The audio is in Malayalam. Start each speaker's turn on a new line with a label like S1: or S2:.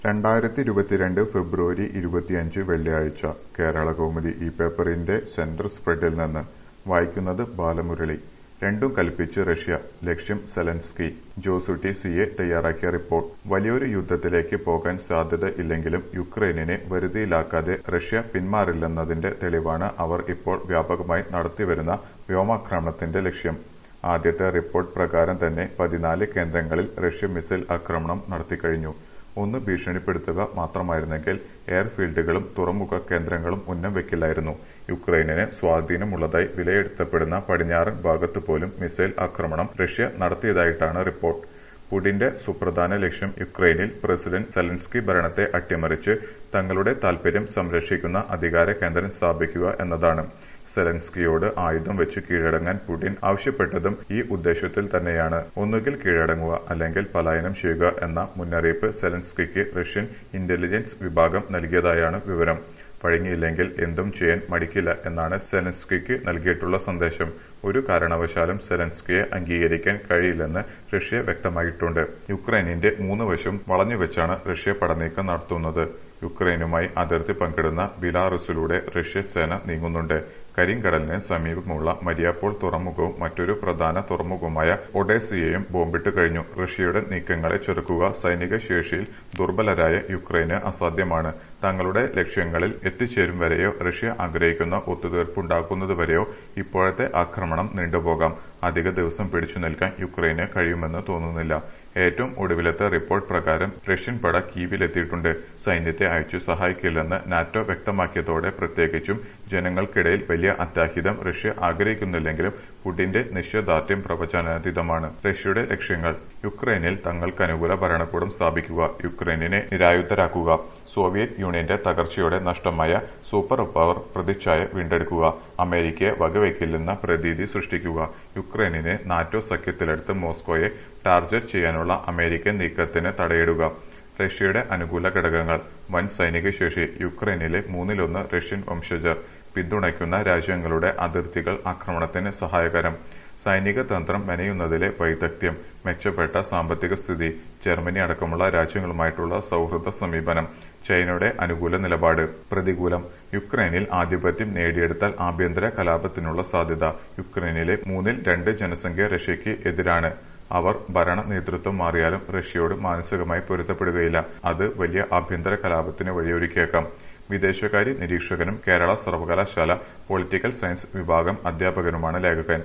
S1: രണ്ടായിരത്തിയിരുപത്തിരണ്ട് ഫെബ്രുവരി ഇരുപത്തിയഞ്ച് വെള്ളിയാഴ്ച കേരളകൗമുദി ഈ പേപ്പറിന്റെ സെന്റർ സ്പ്രെഡിൽ നിന്ന് വായിക്കുന്നത് ബാലമുരളി രണ്ടും കൽപ്പിച്ച് റഷ്യ ലക്ഷ്യം സെലൻസ്കി ജോസുട്ടി സിയെ തയ്യാറാക്കിയ റിപ്പോർട്ട് വലിയൊരു യുദ്ധത്തിലേക്ക് പോകാൻ സാധ്യത ഇല്ലെങ്കിലും യുക്രൈനിനെ വരുതിയിലാക്കാതെ റഷ്യ പിന്മാറില്ലെന്നതിന്റെ തെളിവാണ് അവർ ഇപ്പോൾ വ്യാപകമായി നടത്തിവരുന്ന വ്യോമാക്രമണത്തിന്റെ ലക്ഷ്യം ആദ്യത്തെ റിപ്പോർട്ട് പ്രകാരം തന്നെ പതിനാല് കേന്ദ്രങ്ങളിൽ റഷ്യ മിസൈൽ ആക്രമണം നടത്തിക്കഴിഞ്ഞു ഒന്ന് ഭീഷണിപ്പെടുത്തുക മാത്രമായിരുന്നെങ്കിൽ എയർഫീൽഡുകളും തുറമുഖ കേന്ദ്രങ്ങളും ഉന്നം വെക്കില്ലായിരുന്നു യുക്രൈനിന് സ്വാധീനമുള്ളതായി വിലയിരുത്തപ്പെടുന്ന പടിഞ്ഞാറൻ ഭാഗത്ത് പോലും മിസൈൽ ആക്രമണം റഷ്യ നടത്തിയതായിട്ടാണ് റിപ്പോർട്ട് പുടിന്റെ സുപ്രധാന ലക്ഷ്യം യുക്രൈനിൽ പ്രസിഡന്റ് സെലൻസ്കി ഭരണത്തെ അട്ടിമറിച്ച് തങ്ങളുടെ താൽപര്യം സംരക്ഷിക്കുന്ന അധികാര കേന്ദ്രം സ്ഥാപിക്കുക എന്നതാണ് സെലൻസ്കിയോട് ആയുധം വെച്ച് കീഴടങ്ങാൻ പുടിൻ ആവശ്യപ്പെട്ടതും ഈ ഉദ്ദേശത്തിൽ തന്നെയാണ് ഒന്നുകിൽ കീഴടങ്ങുക അല്ലെങ്കിൽ പലായനം ചെയ്യുക എന്ന മുന്നറിയിപ്പ് സെലൻസ്കിക്ക് റഷ്യൻ ഇന്റലിജൻസ് വിഭാഗം നൽകിയതായാണ് വിവരം വഴങ്ങിയില്ലെങ്കിൽ എന്തും ചെയ്യാൻ മടിക്കില്ല എന്നാണ് സെലൻസ്കിക്ക് നൽകിയിട്ടുള്ള സന്ദേശം ഒരു കാരണവശാലും സെലൻസ്കിയെ അംഗീകരിക്കാൻ കഴിയില്ലെന്ന് റഷ്യ വ്യക്തമായിട്ടുണ്ട് യുക്രൈനിന്റെ മൂന്ന് വശം വളഞ്ഞുവെച്ചാണ് റഷ്യ പടനീക്കം നടത്തുന്നത് യുക്രൈനുമായി അതിർത്തി പങ്കിടുന്ന ബിലാറുസിലൂടെ റഷ്യ സേന നീങ്ങുന്നുണ്ട് കരിങ്കടലിന് സമീപമുള്ള മരിയാപ്പോൾ തുറമുഖവും മറ്റൊരു പ്രധാന തുറമുഖവുമായ ഒഡേസിയയും ബോംബിട്ട് കഴിഞ്ഞു റഷ്യയുടെ നീക്കങ്ങളെ ചെറുക്കുക സൈനിക ശേഷിയിൽ ദുർബലരായ യുക്രൈന് അസാധ്യമാണ് തങ്ങളുടെ ലക്ഷ്യങ്ങളിൽ എത്തിച്ചേരും വരെയോ റഷ്യ ആഗ്രഹിക്കുന്ന ഒത്തുതീർപ്പുണ്ടാക്കുന്നതുവരെയോ ഇപ്പോഴത്തെ ആക്രമണം നീണ്ടുപോകാം അധിക ദിവസം പിടിച്ചു നിൽക്കാൻ യുക്രൈന് കഴിയുമെന്ന് തോന്നുന്നില്ല ഏറ്റവും ഒടുവിലത്തെ റിപ്പോർട്ട് പ്രകാരം റഷ്യൻ പട കീവിലെത്തിയിട്ടുണ്ട് സൈന്യത്തെ അയച്ചു സഹായിക്കില്ലെന്ന് നാറ്റോ വ്യക്തമാക്കിയതോടെ പ്രത്യേകിച്ചും ജനങ്ങൾക്കിടയിൽ വലിയ അത്യാഹിതം റഷ്യ ആഗ്രഹിക്കുന്നില്ലെങ്കിലും പുടിന്റെ നിശ്ചയദാർഢ്യം പ്രവചനാതീതമാണ് റഷ്യയുടെ ലക്ഷ്യങ്ങൾ യുക്രൈനിൽ തങ്ങൾക്ക് അനുകൂല ഭരണകൂടം സ്ഥാപിക്കുക യുക്രൈനിനെ നിരായുധരാക്കുക സോവിയറ്റ് യൂണിയന്റെ തകർച്ചയോടെ നഷ്ടമായ സൂപ്പർ പവർ പ്രതിച്ഛായ വീണ്ടെടുക്കുക അമേരിക്കയെ വകവയ്ക്കില്ലെന്ന പ്രതീതി സൃഷ്ടിക്കുക യുക്രൈനിനെ നാറ്റോ സഖ്യത്തിലെടുത്ത് മോസ്കോയെ ടാർഗറ്റ് ചെയ്യാനുള്ള അമേരിക്കൻ നീക്കത്തിന് തടയിടുക റഷ്യയുടെ അനുകൂല ഘടകങ്ങൾ വൻ സൈനിക ശേഷി യുക്രൈനിലെ മൂന്നിലൊന്ന് റഷ്യൻ വംശജർ പിന്തുണയ്ക്കുന്ന രാജ്യങ്ങളുടെ അതിർത്തികൾ ആക്രമണത്തിന് സഹായകരം സൈനിക തന്ത്രം മെനയുന്നതിലെ വൈദഗ്ധ്യം മെച്ചപ്പെട്ട സാമ്പത്തിക സ്ഥിതി ജർമ്മനി അടക്കമുള്ള രാജ്യങ്ങളുമായിട്ടുള്ള സൌഹൃദ സമീപനം ചൈനയുടെ അനുകൂല നിലപാട് പ്രതികൂലം യുക്രൈനിൽ ആധിപത്യം നേടിയെടുത്താൽ ആഭ്യന്തര കലാപത്തിനുള്ള സാധ്യത യുക്രൈനിലെ മൂന്നിൽ രണ്ട് ജനസംഖ്യ റഷ്യയ്ക്ക് എതിരാണ് അവർ ഭരണ നേതൃത്വം മാറിയാലും റഷ്യയോട് മാനസികമായി പൊരുത്തപ്പെടുകയില്ല അത് വലിയ ആഭ്യന്തര കലാപത്തിന് വഴിയൊരുക്കിയേക്കാം വിദേശകാര്യ നിരീക്ഷകനും കേരള സർവകലാശാല പൊളിറ്റിക്കൽ സയൻസ് വിഭാഗം അധ്യാപകനുമാണ് ലേഖകൻ